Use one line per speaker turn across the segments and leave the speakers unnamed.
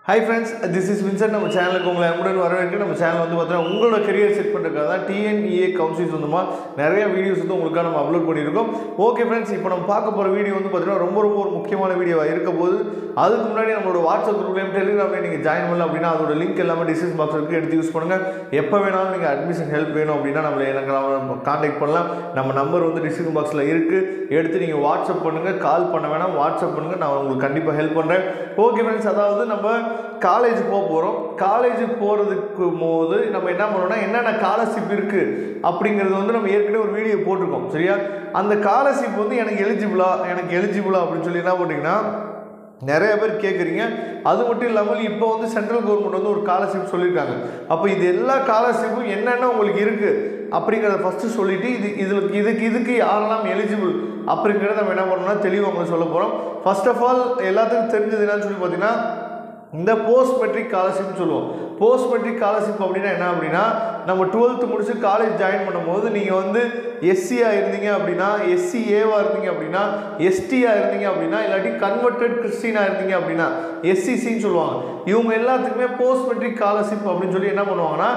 high friends this is Vincent நம்ம சேனலுக்கு உங்களை அன்புடன் வரவேற்க நம்ம சேனல் வந்து பார்த்தீங்கன்னா உங்களோட கெரியர் செட் பண்ணுறதுக்காக தான் டிஎன்இஏ கவுன்சில் சொந்தமாக நிறைய வீடியோஸ் வந்து உங்களுக்காக நம்ம அப்லோட் பண்ணியிருக்கோம் ஓகே ஃப்ரெண்ட்ஸ் இப்போ நம்ம பார்க்க போகிற வீடியோ வந்து பார்த்தீங்கன்னா ரொம்ப ரொம்ப ஒரு முக்கியமான வீடியோவாக இருக்க போது அதுக்கு முன்னாடி நம்மளோட வாட்ஸ்அப் குரூப்லையும் டெலிகிராம்லையும் நீங்கள் ஜாயின் பண்ணல அப்படின்னா அதோட லிங்க் எல்லாமே டிஸ்கிரிப்ஷன் பாக்ஸ் இருக்குது எடுத்து யூஸ் பண்ணுங்கள் எப்போ வேணாலும் நீங்கள் அட்மிஷன் ஹெல்ப் வேணும் அப்படின்னா நம்மளை எனக்கு காண்டாக்ட் பண்ணலாம் நம்ம நம்பர் வந்து டிஸ்கிரிப்ஷன் பாக்ஸில் இருக்குது எடுத்து நீங்கள் வாட்ஸ்அப் பண்ணுங்கள் கால் பண்ண வேணாம் வாட்ஸ்அப் பண்ணுங்கள் நான் உங்களுக்கு கண்டிப்பாக ஹெல்ப் பண்ணுறேன் ஓகே ஃப்ரெண்ட்ஸ் அதாவது நம்ம காலேஜ் போக போகிறோம் காலேஜ் போகிறதுக்கு போது நம்ம என்ன பண்ணோம்னா என்னென்ன ஸ்காலர்ஷிப் இருக்குது அப்படிங்கிறது வந்து நம்ம ஏற்கனவே ஒரு வீடியோ போட்டிருக்கோம் சரியா அந்த ஸ்காலர்ஷிப் வந்து எனக்கு எலிஜிபிளா எனக்கு எலிஜிபிளா அப்படின்னு சொல்லி என்ன பண்ணிங்கன்னா நிறைய பேர் கேட்குறீங்க அது மட்டும் இல்லாமல் இப்போ வந்து சென்ட்ரல் கவர்மெண்ட் வந்து ஒரு ஸ்காலர்ஷிப் சொல்லியிருக்காங்க அப்போ இது எல்லா ஸ்காலர்ஷிப்பும் என்னென்ன உங்களுக்கு இருக்குது அப்படிங்கிறத ஃபஸ்ட்டு சொல்லிவிட்டு இது இதில் இதுக்கு இதுக்கு யாரெல்லாம் எலிஜிபிள் அப்படிங்கிறத நம்ம என்ன பண்ணோம்னா தெளிவாக உங்களுக்கு சொல்ல போகிறோம் ஃபர்ஸ்ட் ஆஃப் ஆல் எல்லாத்துக்கும் தெரிஞ்சது என்னன்னு சொல்லி பார்த்தீங்கன்னா இந்த போஸ்ட் மெட்ரிக் ஸ்காலர்ஷிப்னு சொல்லுவோம் போஸ்ட் மெட்ரிக் ஸ்காலர்ஷிப் அப்படின்னா என்ன அப்படின்னா நம்ம டுவெல்த்து முடிச்சு காலேஜ் ஜாயின் பண்ணும்போது நீங்கள் வந்து எஸ்சியாக இருந்தீங்க அப்படின்னா எஸ்சி ஏவாக இருந்தீங்க அப்படின்னா எஸ்டியாக இருந்தீங்க அப்படின்னா இல்லாட்டி கன்வெர்டட் கிறிஸ்டினாக இருந்தீங்க அப்படின்னா எஸ்சிசின்னு சொல்லுவாங்க இவங்க எல்லாத்துக்குமே போஸ்ட் மெட்ரிக் ஸ்காலர்ஷிப் அப்படின்னு சொல்லி என்ன பண்ணுவாங்கன்னா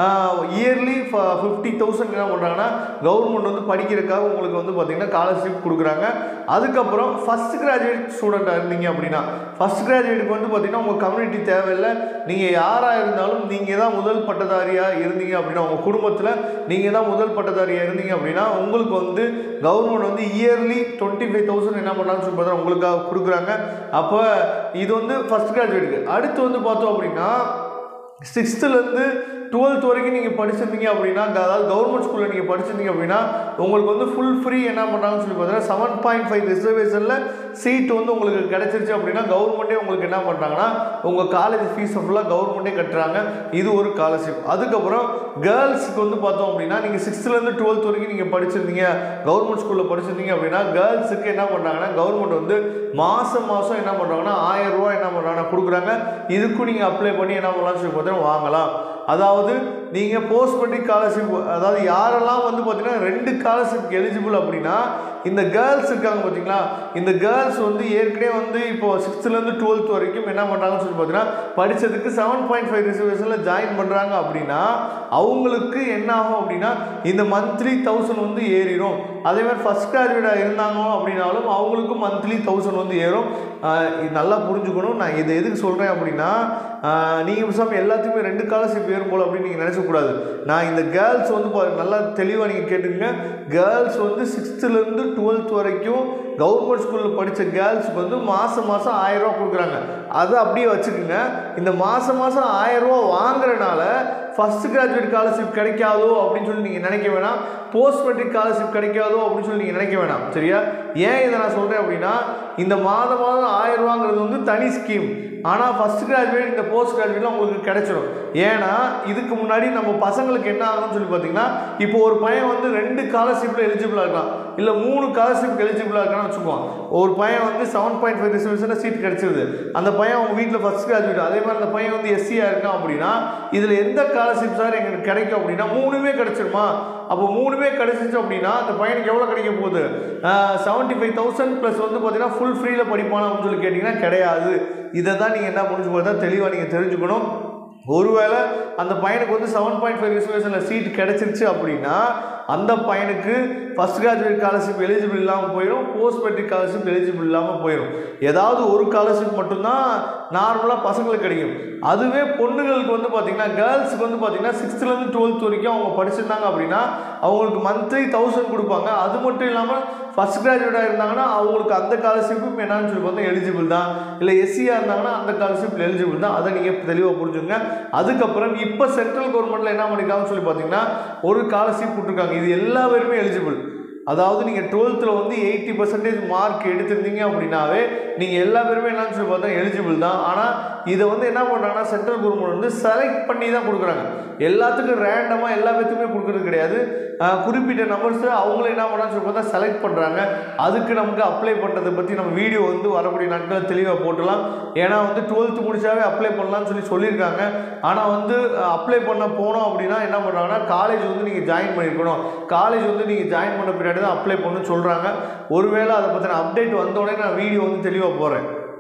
இயர்லி ஃபிஃப்டி தௌசண்ட் என்ன பண்ணுறாங்கன்னா கவர்மெண்ட் வந்து படிக்கிறதுக்காக உங்களுக்கு வந்து பார்த்திங்கன்னா ஸ்காலர்ஷிப் கொடுக்குறாங்க அதுக்கப்புறம் ஃபஸ்ட் கிராஜுவேட் ஸ்டூடெண்ட்டாக இருந்தீங்க அப்படின்னா ஃபஸ்ட் கிராஜுவேட்டுக்கு வந்து பார்த்திங்கன்னா உங்கள் கம்யூனிட்டி தேவையில்லை நீங்கள் யாராக இருந்தாலும் நீங்கள் தான் முதல் பட்டதாரியாக இருந்தீங்க அப்படின்னா உங்கள் குடும்பத்தில் நீங்கள் தான் முதல் பட்டதாரியாக இருந்தீங்க அப்படின்னா உங்களுக்கு வந்து கவர்மெண்ட் வந்து இயர்லி டுவெண்ட்டி ஃபைவ் தௌசண்ட் என்ன பண்ணான்னு சொல்லி பார்த்தா உங்களுக்காக கொடுக்குறாங்க அப்போ இது வந்து ஃபஸ்ட் கிராஜுவேட்டுக்கு அடுத்து வந்து பார்த்தோம் அப்படின்னா சிக்ஸ்த்துலேருந்து டுவெல்த் வரைக்கும் நீங்கள் படிச்சிருந்தீங்க அப்படின்னா அதாவது கவர்மெண்ட் ஸ்கூலில் நீங்கள் படிச்சிருந்தீங்க அப்படின்னா உங்களுக்கு வந்து ஃபுல் ஃப்ரீ என்ன பண்ணுறாங்கன்னு சொல்லி பார்த்தீங்கன்னா செவன் பாயிண்ட் ஃபைவ் ரிசர்வேஷனில் சீட் வந்து உங்களுக்கு கிடச்சிருச்சு அப்படின்னா கவர்மெண்ட்டே உங்களுக்கு என்ன பண்ணுறாங்கன்னா உங்கள் காலேஜ் ஃபீஸை ஃபுல்லாக கவர்மெண்ட்டே கட்டுறாங்க இது ஒரு ஸ்காலர்ஷிப் அதுக்கப்புறம் கேர்ள்ஸுக்கு வந்து பார்த்தோம் அப்படின்னா நீங்கள் சிக்ஸ்த்துலேருந்து டுவெல்த் வரைக்கும் நீங்கள் படிச்சிருந்தீங்க கவர்மெண்ட் ஸ்கூலில் படிச்சிருந்தீங்க அப்படின்னா கேர்ள்ஸுக்கு என்ன பண்ணுறாங்கன்னா கவர்மெண்ட் வந்து மாதம் மாதம் என்ன பண்ணுறாங்கன்னா ஆயிரம் ரூபா என்ன பண்ணுறாங்கன்னா கொடுக்குறாங்க இதுக்கும் நீங்கள் அப்ளை பண்ணி என்ன பண்ணலாம்னு சொல்லி பார்த்தீங்கன்னா வாங்கலாம் அதாவது நீங்கள் போஸ்ட் மெட்ரிக் ஸ்காலர்ஷிப் அதாவது யாரெல்லாம் வந்து பார்த்தீங்கன்னா ரெண்டு ஸ்காலர்ஷிப் எலிஜிபிள் அப்படின்னா இந்த கேர்ள்ஸ் இருக்காங்க பார்த்தீங்களா இந்த கேர்ள்ஸ் வந்து ஏற்கனவே வந்து இப்போ சிக்ஸ்த்துலேருந்து டுவெல்த் வரைக்கும் என்ன பண்ணுறாங்கன்னு சொல்லி பார்த்தீங்கன்னா படித்ததுக்கு செவன் பாயிண்ட் ஃபைவ் ரிசர்வேஷனில் ஜாயின் பண்ணுறாங்க அப்படின்னா அவங்களுக்கு என்ன ஆகும் அப்படின்னா இந்த மந்த்லி தௌசண்ட் வந்து ஏறிடும் அதே மாதிரி ஃபஸ்ட் கிராஜுவேட்டாக இருந்தாங்க அப்படின்னாலும் அவங்களுக்கும் மந்த்லி தௌசண்ட் வந்து ஏறும் இது நல்லா புரிஞ்சுக்கணும் நான் இதை எதுக்கு சொல்கிறேன் அப்படின்னா நீங்கள் பேசாமல் எல்லாத்துக்குமே ரெண்டு ஸ்காலர்ஷிப் ஏறும் போல் அப்படின்னு நீங்கள் நினச்சக்கூடாது நான் இந்த கேர்ள்ஸ் வந்து நல்லா தெளிவாக நீங்கள் கேட்டுக்கங்க கேர்ள்ஸ் வந்து சிக்ஸ்த்துலேருந்து டுவெல்த் வரைக்கும் கவர்மெண்ட் ஸ்கூலில் படித்த கேர்ள்ஸுக்கு வந்து மாதம் மாதம் ஆயிரரூவா கொடுக்குறாங்க அதை அப்படியே வச்சுக்கோங்க இந்த மாதம் மாதம் ஆயிரரூவா வாங்குறனால ஃபஸ்ட் கிராஜுவேட் ஸ்காலர்ஷிப் கிடைக்காதோ அப்படின்னு சொல்லி நீங்கள் நினைக்க வேணாம் போஸ்ட் மெட்ரிக் ஸ்காலர்ஷிப் கிடைக்காதோ அப்படின்னு சொல்லி நீங்கள் நினைக்க வேணாம் சரியா ஏன் இதை நான் சொல்கிறேன் அப்படின்னா இந்த மாதம் மாதம் ஆயிரம் ரூபாங்கிறது வந்து தனி ஸ்கீம் ஆனால் ஃபஸ்ட் கிராஜுவேட் இந்த போஸ்ட் கிராஜுவேட்லாம் உங்களுக்கு கிடைச்சிடும் ஏன்னா இதுக்கு முன்னாடி நம்ம பசங்களுக்கு என்ன ஆகும்னு சொல்லி பார்த்தீங்கன்னா இப்போ ஒரு பையன் வந்து ரெண்டு ஸ்காலர்ஷிப்பில் எலிஜிபிளாக இருக்கலாம் இல்லை மூணு ஸ்காலர்ஷிப் எலிஜிபிளாக இருக்கான்னு வச்சுக்குவோம் ஒரு பையன் வந்து செவன் பாயிண்ட் ஃபைவ் ரிசர்வேஷனில் சீட் கிடச்சிருது அந்த பையன் அவங்க வீட்டில் ஃபஸ்ட் கிராஜுவேட் அதே மாதிரி அந்த பையன் வந்து எஸ்சியாக இருக்கான் அப்படின்னா இதில் எந்த ஸ்காலர்ஷிப் சார் எங்களுக்கு கிடைக்கும் அப்படின்னா மூணுமே கிடைச்சிருமா அப்போ மூணுமே கிடைச்சிச்சு அப்படின்னா அந்த பையனுக்கு எவ்வளோ கிடைக்க போகுது செவன்ட்டி ஃபைவ் தௌசண்ட் ப்ளஸ் வந்து பார்த்தீங்கன்னா ஃபுல் ஃப்ரீயில் படிப்பானா அப்படின்னு சொல்லி கேட்டிங்கன்னா கிடையாது இதை தான் நீங்கள் என்ன முடிஞ்சு போகிறதா தெளிவாக நீங்கள் தெரிஞ்சுக்கணும் ஒருவேளை அந்த பையனுக்கு வந்து செவன் பாயிண்ட் ஃபைவ் ரிசர்வேஷனில் சீட் கிடச்சிருச்சு அப்படின்னா அந்த பையனுக்கு ஃபஸ்ட் கிராஜுவேட் ஸ்காலர்ஷிப் எலிஜிபிள் இல்லாமல் போயிடும் போஸ்ட் மெட்ரிக் ஸ்காலர்ஷிப் எலிஜிபிள் இல்லாமல் போயிடும் ஏதாவது ஒரு ஸ்காலர்ஷிப் மட்டும்தான் நார்மலாக பசங்களுக்கு கிடைக்கும் அதுவே பொண்ணுங்களுக்கு வந்து பார்த்திங்கன்னா கேர்ள்ஸுக்கு வந்து பார்த்திங்கன்னா சிக்ஸ்த்துலேருந்து டுவெல்த் வரைக்கும் அவங்க படிச்சிருந்தாங்க அப்படின்னா அவங்களுக்கு மந்த்லி தௌசண்ட் கொடுப்பாங்க அது மட்டும் இல்லாமல் ஃபஸ்ட் கிராஜுவேட்டாக இருந்தாங்கன்னா அவங்களுக்கு அந்த ஸ்காலர்ஷிப்பும் என்னன்னு சொல்லி பார்த்தா எலிஜிபிள் தான் இல்லை எஸ்சியாக இருந்தாங்கன்னா அந்த ஸ்காலர்ஷிப் எலிஜிபிள் தான் அதை நீங்கள் தெளிவாக புரிஞ்சுங்க அதுக்கப்புறம் இப்போ சென்ட்ரல் கவர்மெண்ட்டில் என்ன பண்ணியிருக்காங்கன்னு சொல்லி பார்த்தீங்கன்னா ஒரு ஸ்காலர்ஷிப் கொடுத்துருக்காங்க இது எல்லா பேருமே எலிஜிபிள் அதாவது நீங்கள் டுவெல்த்தில் வந்து எயிட்டி பர்சன்டேஜ் மார்க் எடுத்திருந்தீங்க அப்படின்னாவே நீங்கள் எல்லா பேருமே என்னன்னு சொல்லி பார்த்தா எலிஜிபிள் தான் ஆனால் இதை வந்து என்ன பண்ணுறாங்கன்னா சென்ட்ரல் கவர்மெண்ட் வந்து செலக்ட் பண்ணி தான் கொடுக்குறாங்க எல்லாத்துக்கும் ரேண்டமாக எல்லா பேத்துக்குமே கொடுக்குறது கிடையாது குறிப்பிட்ட நம்பர்ஸை அவங்களே என்ன பண்ணான்னு சொல்லி பார்த்தா செலக்ட் பண்ணுறாங்க அதுக்கு நமக்கு அப்ளை பண்ணுறதை பற்றி நம்ம வீடியோ வந்து வரக்கூடிய நாட்களில் தெளிவாக போட்டலாம் ஏன்னா வந்து டுவெல்த்து முடிச்சாவே அப்ளை பண்ணலாம்னு சொல்லி சொல்லியிருக்காங்க ஆனால் வந்து அப்ளை பண்ண போனோம் அப்படின்னா என்ன பண்ணுறாங்கன்னா காலேஜ் வந்து நீங்கள் ஜாயின் பண்ணியிருக்கணும் காலேஜ் வந்து நீங்கள் ஜாயின் பண்ண பின்னாடி தான் அப்ளை பண்ணணும்னு சொல்கிறாங்க ஒருவேளை அதை பற்றின அப்டேட் வந்தோடனே நான் வீடியோ வந்து தெளிவாக போகிறேன்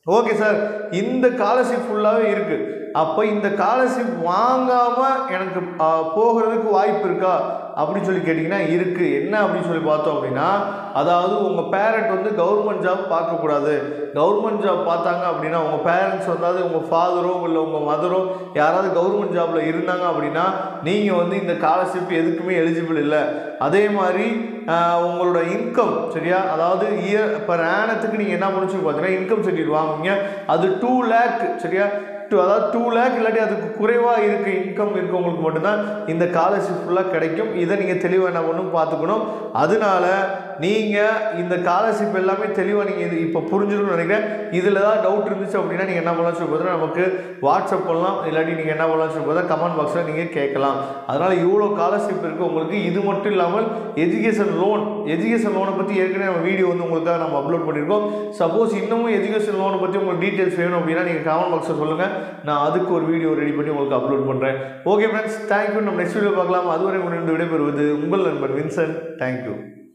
ஓகே சார் இந்த ஸ்காலர்ஷிப் ஃபுல்லாகவே இருக்குது அப்போ இந்த ஸ்காலர்ஷிப் வாங்காமல் எனக்கு ஆ, போகிறதுக்கு வாய்ப்பு இருக்கா அப்படின்னு சொல்லி கேட்டிங்கன்னா இருக்குது என்ன அப்படின்னு சொல்லி பார்த்தோம் அப்படின்னா அதாவது உங்கள் பேரண்ட் வந்து கவர்மெண்ட் ஜாப் பார்க்கக்கூடாது கவர்மெண்ட் ஜாப் பார்த்தாங்க அப்படின்னா உங்கள் பேரண்ட்ஸ் வந்தாவது உங்கள் ஃபாதரோ இல்லை உங்கள் மதரோ யாராவது கவர்மெண்ட் ஜாபில் இருந்தாங்க அப்படின்னா நீங்கள் வந்து இந்த ஸ்காலர்ஷிப் எதுக்குமே எலிஜிபிள் இல்லை அதே மாதிரி ஆஹ், உங்களோட இன்கம் சரியா அதாவது இயர் பர் ஆனத்துக்கு நீங்கள் என்ன முடிச்சு பார்த்தீங்கன்னா இன்கம் சர்டிஃபிகேட் வாங்குவீங்க அது டூ லேக் சரியா டூ அதாவது டூ லேக் இல்லாட்டி அதுக்கு குறைவாக இருக்க இன்கம் இருக்கவங்களுக்கு மட்டும்தான் இந்த ஸ்காலர்ஷிப் ஃபுல்லாக கிடைக்கும் இதை நீங்கள் தெளிவாக என்ன பண்ணணும் பார்த்துக்கணும் அதனால நீங்கள் இந்த ஸ்காலர்ஷிப் எல்லாமே தெளிவாக நீங்கள் இது இப்போ புரிஞ்சிருக்கும்னு நினைக்கிறேன் இதில் ஏதாவது டவுட் இருந்துச்சு அப்படின்னா நீங்கள் என்ன பண்ணலாம் சொல்லி பார்த்தீங்கன்னா நமக்கு வாட்ஸ்அப் பண்ணலாம் இல்லாட்டி நீங்கள் என்ன பண்ணலாம் சொல்லி பார்த்தா கமெண்ட் பாக்ஸில் நீங்கள் கேட்கலாம் அதனால் இவ்வளோ ஸ்காலர்ஷிப் இருக்குது உங்களுக்கு இது மட்டும் இல்லாமல் எஜுகேஷன் லோன் எஜுகேஷன் லோனை பற்றி ஏற்கனவே நம்ம வீடியோ வந்து உங்களுக்காக நம்ம அப்லோட் பண்ணியிருக்கோம் சப்போஸ் இன்னமும் எஜுகேஷன் லோனை பற்றி உங்களுக்கு டீட்டெயில்ஸ் வேணும் அப்படின்னா நீங்கள் கமெண்ட் பாக்ஸில் சொல்லுங்கள் நான் அதுக்கு ஒரு வீடியோ ரெடி பண்ணி உங்களுக்கு அப்லோட் பண்ணுறேன் ஓகே ஃப்ரெண்ட்ஸ் தேங்க்யூ நம்ம நெக்ஸ்ட் வீடியோ பார்க்கலாம் அதுவரை உங்களிடம் விடைபெறுவது உங்கள் நண்பர் வின்சென்ட் தேங்க்யூ